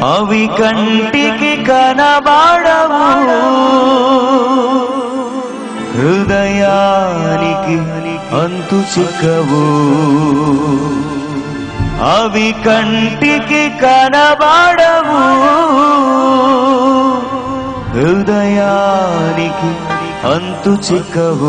అవి కంటికి కనబడవు హృదయానికి అంతు చిక్కవు అవి కంటికి కనబడవు హృదయానికి అంతు చిక్కవు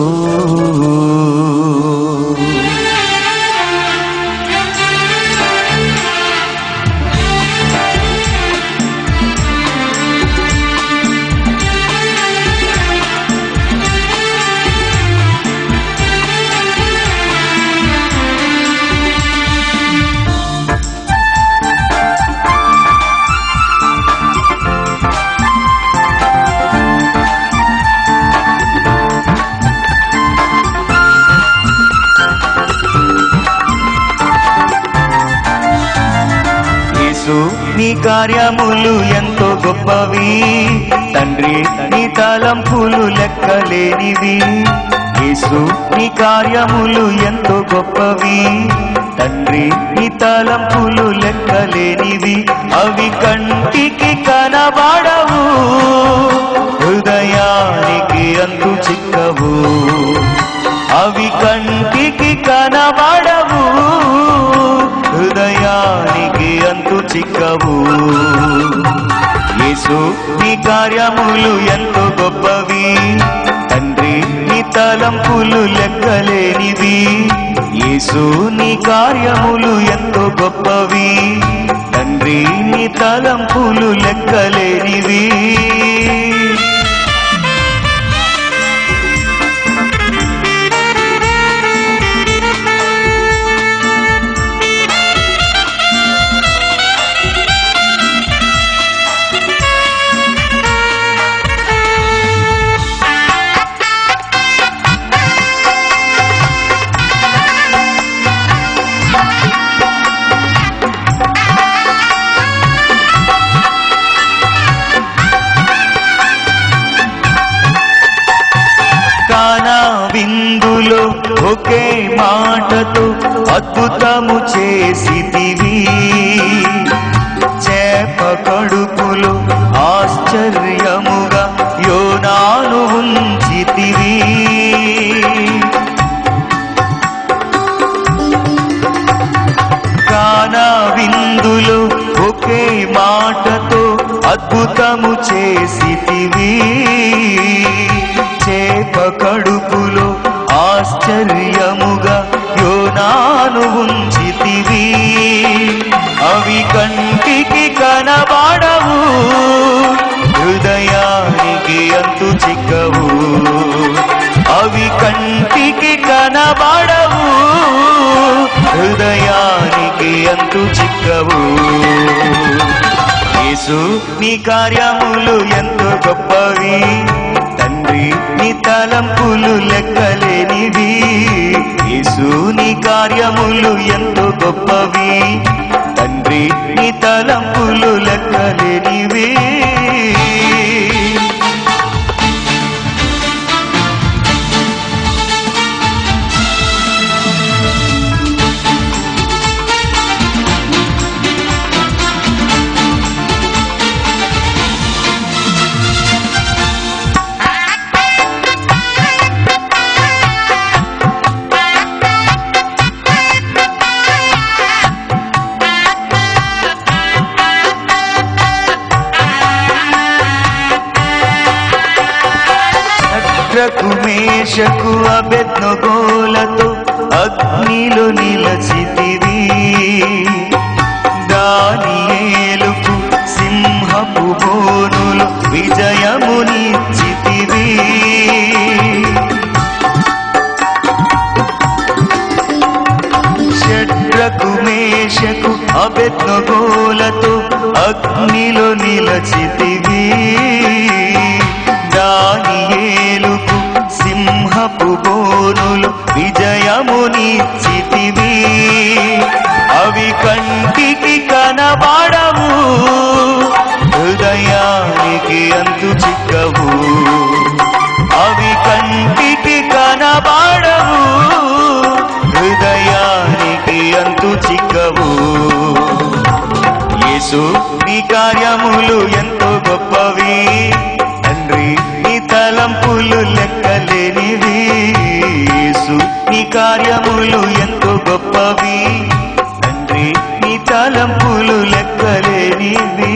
యేసు నీ కార్యములు ఎంతో గొప్పవి తండ్రి నీ తలంపులు లెక్కలేనివి యేసు నీ కార్యములు ఎంతో గొప్పవి తండ్రి నీ తలంపులు లెక్కలేనివి అవి కంటికి కనబడవు హృదయానికి అంతు చిక్కవు అవి కంటికి కనబడవు హృదయానికి అంతు చిక్కవు యేసు నీ కార్యములు ఎంతో గొప్పవి తండ్రి నీ తలంపులు లెక్కలేనివి యేసు నీ కార్యములు ఎంతో గొప్పవి తండ్రి నీ తలంపులు లెక్కలేనివి కానా విందులో ఒకే మాటతో అద్భుతము చేసితివి చేప కడుపులో ఆశ్చర్యముగా యోనాను ఉంచితివి కానా విందులో ఒకే మాటతో అద్భుతము చేసితివి చేప కడుపులో ఆశ్చర్యముగా యోనాను ఉంచితివి అవి కంటికి కనబడవు హృదయానికి అంతు చిక్కవు అవి కంటికి కనబడవు హృదయానికి అంతు చిక్కవు యేసు నీ కార్యములు ఎంతో గొప్పవి తండ్రి నీ తలంపులు లెక్కలేనివి యేసు నీ కార్యములు ఎంతో గొప్పవి తండ్రి నీ తలంపులు లెక్కలేనివి శత్రకు మేషకు అబెద్నగోలతో అగ్నిలో నిలచితివి దానియేలుకు సింహపు బోనులు విజయమునిచ్చితివి షడ్రకు మేషకు అబెద్నగోలతో అగ్నిలో నిలచితివి దానియేలుకు సింహపు బోనులు విజయమునిచ్చితివి అవి కంటికి కనబడవు హృదయానికి అంతు చిక్కవు అవి కంటికి కనబడవు హృదయానికి అంతు చిక్కవు యేసు నీ కార్యములు ఎంతో గొప్పవి తండ్రి నీ తలంపులు లెక్కలేనివి యేసు నీ కార్యములు ఎంతో గొప్పవి తండ్రి నీ తలంపులు లెక్కలేనివి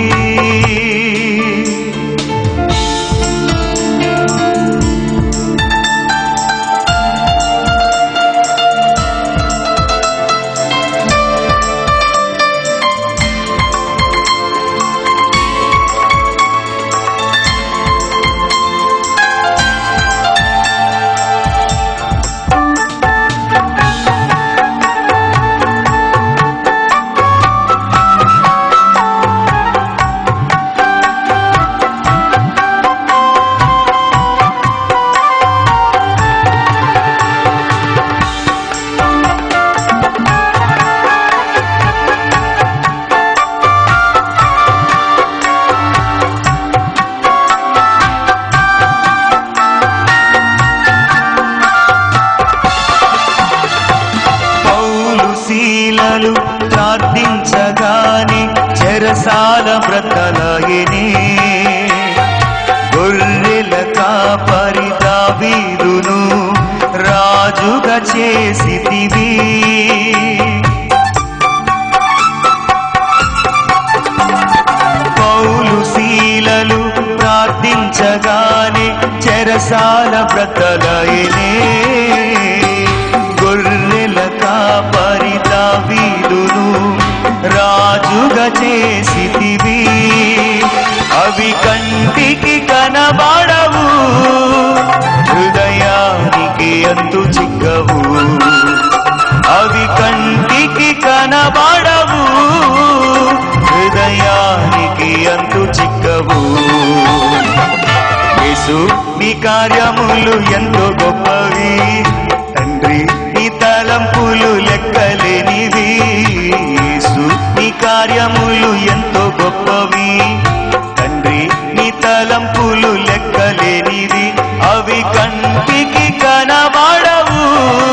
పౌలు శీలలు ప్రార్థించగానే చెరసాల వ్రతలయనే గొర్రెల కాపరి దావీదును రాజుగా చేసితివి పౌలు శీలలు ప్రార్థించగానే చెరసాల వ్రతలయనే గొర్రెల కాపరి దావీదును రాజుగా చేసితివి అవి కంటికి కనబడవు హృదయానికి అంతు చిక్కవు అవి కంటికి కనబడవు హృదయానికి అంతు చిక్కవు యేసు నీ కార్యములు ఎంతో గొప్పవి తండ్రి నీ తలంపులు లెక్కలేనివి యేసు నీ కార్యములు ఎంతో గొప్పవి తండ్రి నీ తలంపులు లెక్కలేనివి అవి కంటికి కనబడవు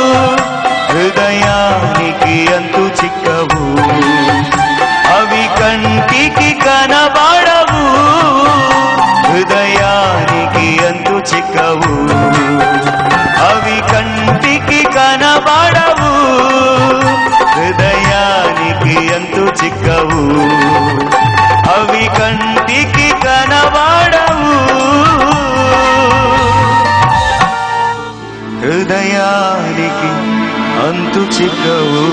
హృదయానికి అంతు చిక్కవు అవి కంటికి కనబడవు హృదయానికి అంతు చిక్కవు అవి కంటికి కనబడవు హృదయానికి అంతు చిక్కవు అవి కంటికి కనబడవు హృదయానికి అంతు చిక్కవు